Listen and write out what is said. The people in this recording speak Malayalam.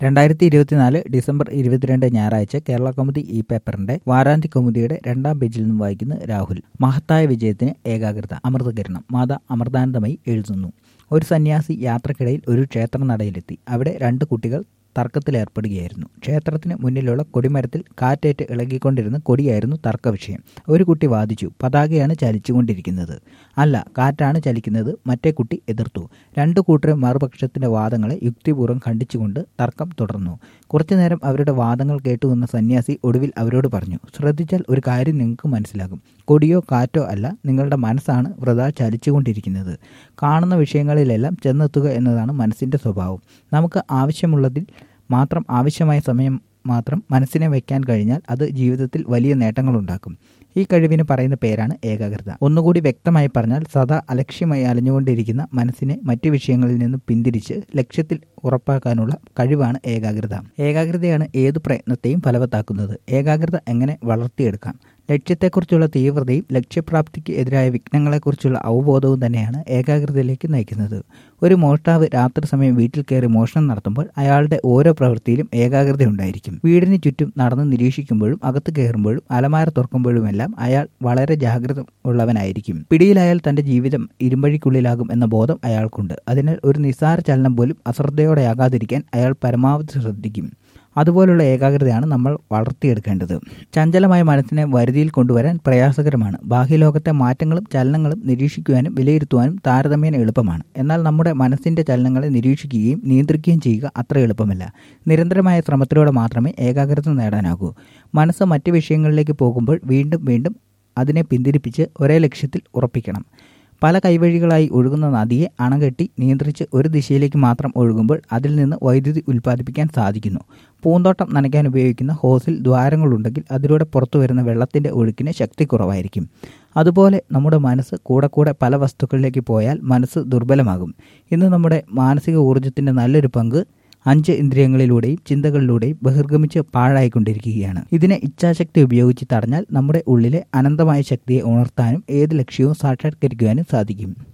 രണ്ടായിരത്തി ഇരുപത്തിനാല് ഡിസംബർ ഇരുപത്തിരണ്ട് ഞായറാഴ്ച കേരള കൗമുദി ഈ പേപ്പറിന്റെ വാരാന്ത്യ കൗമുദിയുടെ രണ്ടാം പേജിൽ നിന്നും വായിക്കുന്ന രാഹുൽ മഹത്തായ വിജയത്തിന് ഏകാഗ്രത അമൃതകിരണം മാതാ അമൃതാനന്ദമായി എഴുതുന്നു ഒരു സന്യാസി യാത്രക്കിടയിൽ ഒരു ക്ഷേത്രനടയിലെത്തി അവിടെ രണ്ട് കുട്ടികൾ തർക്കത്തിലേർപ്പെടുകയായിരുന്നു ക്ഷേത്രത്തിന് മുന്നിലുള്ള കൊടിമരത്തിൽ കാറ്റേറ്റ് ഇളകിക്കൊണ്ടിരുന്ന കൊടിയായിരുന്നു തർക്ക വിഷയം ഒരു കുട്ടി വാദിച്ചു പതാകയാണ് ചലിച്ചുകൊണ്ടിരിക്കുന്നത് അല്ല കാറ്റാണ് ചലിക്കുന്നത് മറ്റേ കുട്ടി എതിർത്തു രണ്ടു കൂട്ടരും മറുപക്ഷത്തിന്റെ വാദങ്ങളെ യുക്തിപൂർവ്വം ഖണ്ഡിച്ചുകൊണ്ട് തർക്കം തുടർന്നു കുറച്ചുനേരം അവരുടെ വാദങ്ങൾ കേട്ടുവന്ന സന്യാസി ഒടുവിൽ അവരോട് പറഞ്ഞു ശ്രദ്ധിച്ചാൽ ഒരു കാര്യം നിങ്ങൾക്ക് മനസ്സിലാകും കൊടിയോ കാറ്റോ അല്ല നിങ്ങളുടെ മനസ്സാണ് വൃതാ ചലിച്ചുകൊണ്ടിരിക്കുന്നത് കാണുന്ന വിഷയങ്ങളിലെല്ലാം ചെന്നെത്തുക എന്നതാണ് മനസ്സിന്റെ സ്വഭാവം നമുക്ക് ആവശ്യമുള്ളതിൽ മാത്രം ആവശ്യമായ സമയം മാത്രം മനസ്സിനെ വയ്ക്കാൻ കഴിഞ്ഞാൽ അത് ജീവിതത്തിൽ വലിയ നേട്ടങ്ങളുണ്ടാക്കും ഈ കഴിവിന് പറയുന്ന പേരാണ് ഏകാഗ്രത ഒന്നുകൂടി വ്യക്തമായി പറഞ്ഞാൽ സദാ അലക്ഷ്യമായി അലഞ്ഞുകൊണ്ടിരിക്കുന്ന മനസ്സിനെ മറ്റു വിഷയങ്ങളിൽ നിന്ന് പിന്തിരിച്ച് ലക്ഷ്യത്തിൽ ഉറപ്പാക്കാനുള്ള കഴിവാണ് ഏകാഗ്രത ഏകാഗ്രതയാണ് ഏതു പ്രയത്നത്തെയും ഫലവത്താക്കുന്നത് ഏകാഗ്രത എങ്ങനെ വളർത്തിയെടുക്കാം ലക്ഷ്യത്തെക്കുറിച്ചുള്ള തീവ്രതയും ലക്ഷ്യപ്രാപ്തിക്ക് എതിരായ വിഘ്നങ്ങളെക്കുറിച്ചുള്ള അവബോധവും തന്നെയാണ് ഏകാഗ്രതയിലേക്ക് നയിക്കുന്നത് ഒരു മോഷ്ടാവ് രാത്രി സമയം വീട്ടിൽ കയറി മോഷണം നടത്തുമ്പോൾ അയാളുടെ ഓരോ പ്രവൃത്തിയിലും ഏകാഗ്രത ഉണ്ടായിരിക്കും വീടിന് ചുറ്റും നടന്ന് നിരീക്ഷിക്കുമ്പോഴും അകത്ത് കയറുമ്പോഴും അലമാര തുറക്കുമ്പോഴുമെല്ലാം അയാൾ വളരെ ജാഗ്രത ഉള്ളവനായിരിക്കും പിടിയിലായാൽ തന്റെ ജീവിതം ഇരുമ്പഴിക്കുള്ളിലാകും എന്ന ബോധം അയാൾക്കുണ്ട് അതിനാൽ ഒരു നിസ്സാര ചലനം പോലും അശ്രദ്ധയോടെയാകാതിരിക്കാൻ അയാൾ പരമാവധി ശ്രദ്ധിക്കും അതുപോലുള്ള ഏകാഗ്രതയാണ് നമ്മൾ വളർത്തിയെടുക്കേണ്ടത് ചഞ്ചലമായ മനസ്സിനെ വരുതിയിൽ കൊണ്ടുവരാൻ പ്രയാസകരമാണ് ബാഹ്യലോകത്തെ മാറ്റങ്ങളും ചലനങ്ങളും നിരീക്ഷിക്കുവാനും വിലയിരുത്തുവാനും താരതമ്യേന എളുപ്പമാണ് എന്നാൽ നമ്മുടെ മനസ്സിന്റെ ചലനങ്ങളെ നിരീക്ഷിക്കുകയും നിയന്ത്രിക്കുകയും ചെയ്യുക അത്ര എളുപ്പമല്ല നിരന്തരമായ ശ്രമത്തിലൂടെ മാത്രമേ ഏകാഗ്രത നേടാനാകൂ മനസ്സ് മറ്റ് വിഷയങ്ങളിലേക്ക് പോകുമ്പോൾ വീണ്ടും വീണ്ടും അതിനെ പിന്തിരിപ്പിച്ച് ഒരേ ലക്ഷ്യത്തിൽ ഉറപ്പിക്കണം പല കൈവഴികളായി ഒഴുകുന്ന നദിയെ അണകെട്ടി നിയന്ത്രിച്ച് ഒരു ദിശയിലേക്ക് മാത്രം ഒഴുകുമ്പോൾ അതിൽ നിന്ന് വൈദ്യുതി ഉൽപ്പാദിപ്പിക്കാൻ സാധിക്കുന്നു പൂന്തോട്ടം നനയ്ക്കാൻ ഉപയോഗിക്കുന്ന ഹോസിൽ ദ്വാരങ്ങളുണ്ടെങ്കിൽ അതിലൂടെ പുറത്തു വരുന്ന വെള്ളത്തിൻ്റെ ഒഴുക്കിന് ശക്തി കുറവായിരിക്കും അതുപോലെ നമ്മുടെ മനസ്സ് കൂടെ കൂടെ പല വസ്തുക്കളിലേക്ക് പോയാൽ മനസ്സ് ദുർബലമാകും ഇന്ന് നമ്മുടെ മാനസിക ഊർജ്ജത്തിൻ്റെ നല്ലൊരു പങ്ക് അഞ്ച് ഇന്ദ്രിയങ്ങളിലൂടെയും ചിന്തകളിലൂടെയും ബഹിർഗമിച്ച് പാഴായിക്കൊണ്ടിരിക്കുകയാണ് ഇതിനെ ഇച്ഛാശക്തി ഉപയോഗിച്ച് തടഞ്ഞാൽ നമ്മുടെ ഉള്ളിലെ അനന്തമായ ശക്തിയെ ഉണർത്താനും ഏത് ലക്ഷ്യവും സാക്ഷാത്കരിക്കുവാനും സാധിക്കും